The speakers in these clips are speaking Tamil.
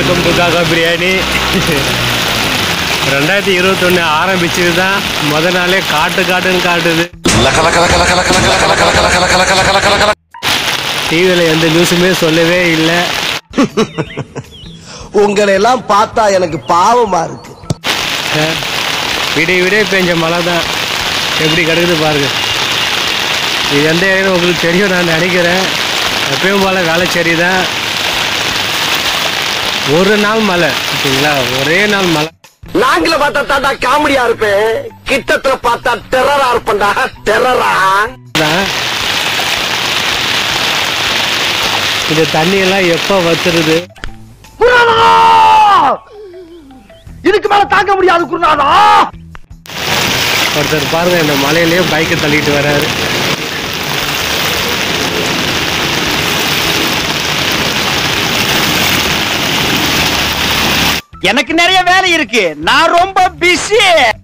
வெல்கம் டு காக்கா பிரியாணி ரெண்டாயிரத்தி இருபத்தொன்று ஆரம்பிச்சது தான் முத நாளே காட்டு காட்டுன்னு காட்டுது டிவியில் எந்த நியூஸுமே சொல்லவே இல்லை உங்களை எல்லாம் பார்த்தா எனக்கு பாவமா இருக்கு விடிய விடிய பெஞ்ச மழை தான் எப்படி கிடக்குது பாருங்க இது எந்த ஏரியான்னு உங்களுக்கு தெரியும் நான் நினைக்கிறேன் எப்பயும் போல வேலைச்சேரி தான் ஒரு நாள் மழை ஓகேங்களா ஒரே நாள் மழை நாங்கள பார்த்தா தாண்டா காமெடியா இருப்பேன் கிட்டத்துல பார்த்தா டெரரா இருப்பேன்டா டெரரா தான் இந்த தண்ணியெல்லாம் எப்போ வத்துருது இதுக்கு மேல தாங்க முடியாது குருநாதா ஒருத்தர் பாருங்க இந்த மலையிலேயே பைக்கை தள்ளிட்டு வராரு எனக்கு நிறைய வேலை இருக்கு நான் ரொம்ப பிஸி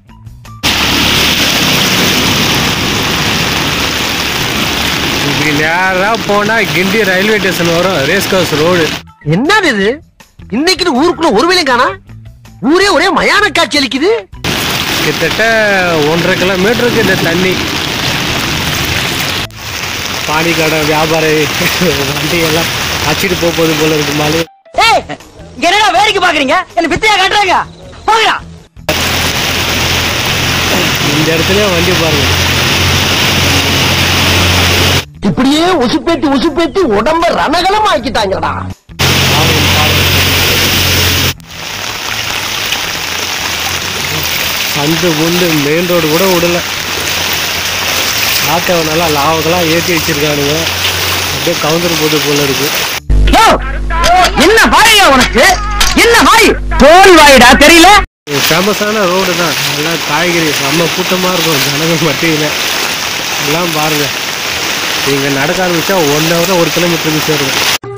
இப்படி நேரா போனா கிண்டி ரயில்வே ஸ்டேஷன் வரும் ரேஸ் கோர்ஸ் ரோடு என்னது இது இன்னைக்கு ஊருக்குள்ள ஒரு வேலையும் காணா ஊரே ஒரே மயான காட்சி அளிக்குது கிட்டத்தட்ட ஒன்றரை கிலோமீட்டருக்கு இந்த தண்ணி பானி கடை வியாபார வண்டி எல்லாம் அச்சிட்டு போக போகுது போல இருக்கு மலை ஏய் இங்க என்னடா வேடிக்கை பாக்குறீங்க என்ன வித்தையா காட்டுறாங்க போங்கடா இந்த இடத்துல வண்டி பாருங்க இப்படியே உசுப்பேத்தி உசுப்பேத்தி உடம்ப ரணகலம் ஆக்கிட்டாங்கடா பாருங்க, பாருங்க. சந்து குண்டு மெயின் ரோடு கூட விடல ஆட்டோவை நல்லா லாவக்கெல்லாம் ஏற்றி வச்சிருக்கானுங்க அப்படியே கவுந்தர் போது போல இருக்கு என்ன வாயா உனக்கு என்ன வாய் தோல் வாயிடா தெரியல ஃபேமஸான ரோடு தான் எல்லாம் காய்கறி செம்ம கூட்டமாக இருக்கும் ஜனங்க மத்தியில் எல்லாம் பாருங்க நீங்கள் நடக்க ஆரம்பிச்சா ஒன் ஹவர் ஒரு கிலோமீட்டருக்கு சேருங்க